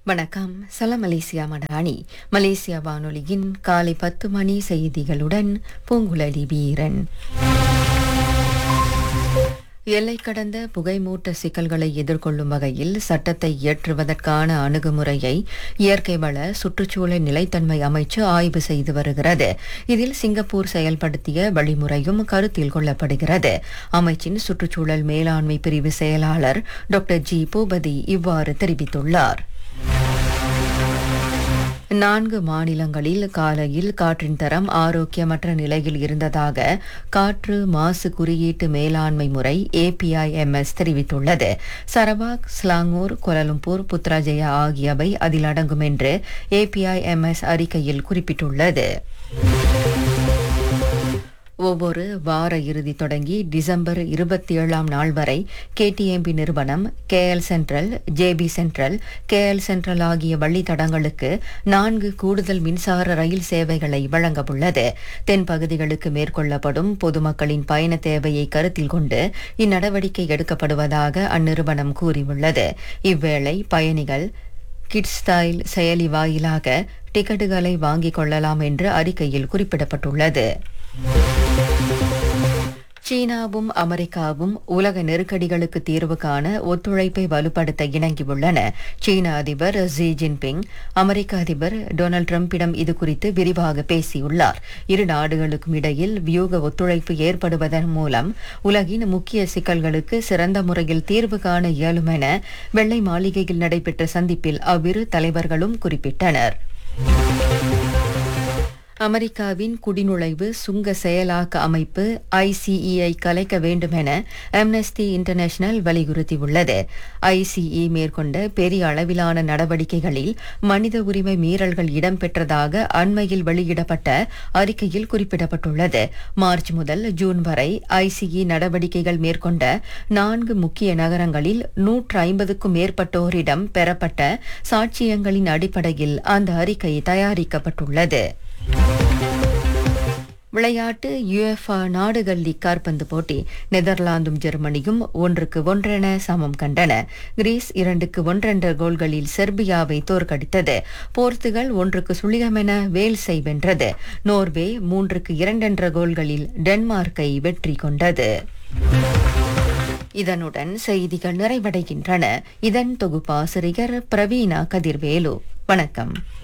வணக்கம் சலாம் Malaysia Madani Malaysia வானொலியின் காலை பத்து மணி செய்திகளுடன் பூங்குழலி வீரன் எல்லை கடந்த புகைமூட்ட சிக்கல்களை எதிர்கொள்ளும் வகையில் சட்டத்தை இயற்றுவதற்கான அணுகுமுறையை இயற்கை வள சுற்றுச்சூழல் நிலைத்தன்மை அமைச்சு ஆய்வு செய்து வருகிறது இதில் சிங்கப்பூர் செயல்படுத்திய வழிமுறையும் கருத்தில் கொள்ளப்படுகிறது அமைச்சின் சுற்றுச்சூழல் மேலாண்மை பிரிவு செயலாளர் டாக்டர் ஜி பூபதி இவ்வாறு தெரிவித்துள்ளார் நான்கு மாநிலங்களில் காலையில் காற்றின் தரம் ஆரோக்கியமற்ற நிலையில் இருந்ததாக காற்று மாசு குறியீட்டு மேலாண்மை முறை ஏபிஐஎம்எஸ் தெரிவித்துள்ளது சரவாக் ஸ்லாங்கூர் கோலலம்பூர் புத்ராஜயா ஆகியவை அதில் அடங்கும் என்று ஏபிஐஎம்எஸ் அறிக்கையில் குறிப்பிட்டுள்ளது ஒவ்வொரு வார இறுதி தொடங்கி டிசம்பர் இருபத்தி ஏழாம் நாள் வரை கேடிஎம்பி நிறுவனம் KL central JB central KL central ஆகிய வழித்தடங்களுக்கு நான்கு கூடுதல் மின்சார ரயில் சேவைகளை வழங்கவுள்ளது தென் பகுதிகளுக்கு மேற்கொள்ளப்படும் பொதுமக்களின் பயண தேவையை கருத்தில் கொண்டு இந்நடவடிக்கை எடுக்கப்படுவதாக அந்நிறுவனம் கூறியுள்ளது இவ்வேளை பயணிகள் கிட்ஸ் ஸ்டைல் செயலி வாயிலாக டிக்கெட்டுகளை வாங்கிக் கொள்ளலாம் என்று அறிக்கையில் குறிப்பிடப்பட்டுள்ளது சீனாவும் அமெரிக்காவும் உலக நெருக்கடிகளுக்கு தீர்வு காண ஒத்துழைப்பை வலுப்படுத்த இணங்கியுள்ளன சீன அதிபர் ஜி ஜின்பிங் அமெரிக்க அதிபர் டொனால்டு டிரம்பிடம் இது குறித்து விரிவாக பேசியுள்ளார் இரு நாடுகளுக்கும் இடையில் வியூக ஒத்துழைப்பு ஏற்படுவதன் மூலம் உலகின் முக்கிய சிக்கல்களுக்கு சிறந்த முறையில் தீர்வு காண இயலும் என வெள்ளை மாளிகையில் நடைபெற்ற சந்திப்பில் அவ்விரு தலைவர்களும் குறிப்பிட்டனர் அமெரிக்காவின் குடிநுழைவு சுங்க செயலாக்க அமைப்பு ஐசிஇயை கலைக்க வேண்டும் என அம்னஸ்டி இன்டர்நேஷனல் வலியுறுத்தியுள்ளது ஐசிஇ மேற்கொண்ட பெரிய அளவிலான நடவடிக்கைகளில் மனித உரிமை மீறல்கள் இடம்பெற்றதாக அண்மையில் வெளியிடப்பட்ட அறிக்கையில் குறிப்பிடப்பட்டுள்ளது மார்ச் முதல் ஜூன் வரை ஐசிஇ நடவடிக்கைகள் மேற்கொண்ட நான்கு முக்கிய நகரங்களில் நூற்று ஐம்பதுக்கும் மேற்பட்டோரிடம் பெறப்பட்ட சாட்சியங்களின் அடிப்படையில் அந்த அறிக்கை தயாரிக்கப்பட்டுள்ளது விளையாட்டு யுஎஃப்ஆ நாடுகள் லீக் காற்பந்து போட்டி நெதர்லாந்தும் ஜெர்மனியும் ஒன்றுக்கு ஒன்றென சமம் கண்டன கிரீஸ் இரண்டுக்கு ஒன்றென்ற கோல்களில் செர்பியாவை தோற்கடித்தது போர்த்துகல் ஒன்றுக்கு சுழியமென வேல்ஸை வென்றது நோர்வே மூன்றுக்கு இரண்டென்ற கோல்களில் டென்மார்க்கை வெற்றி கொண்டது இதனுடன் செய்திகள் நிறைவடைகின்றன இதன் தொகுப்பாசிரியர் பிரவீணா கதிர்வேலு வணக்கம்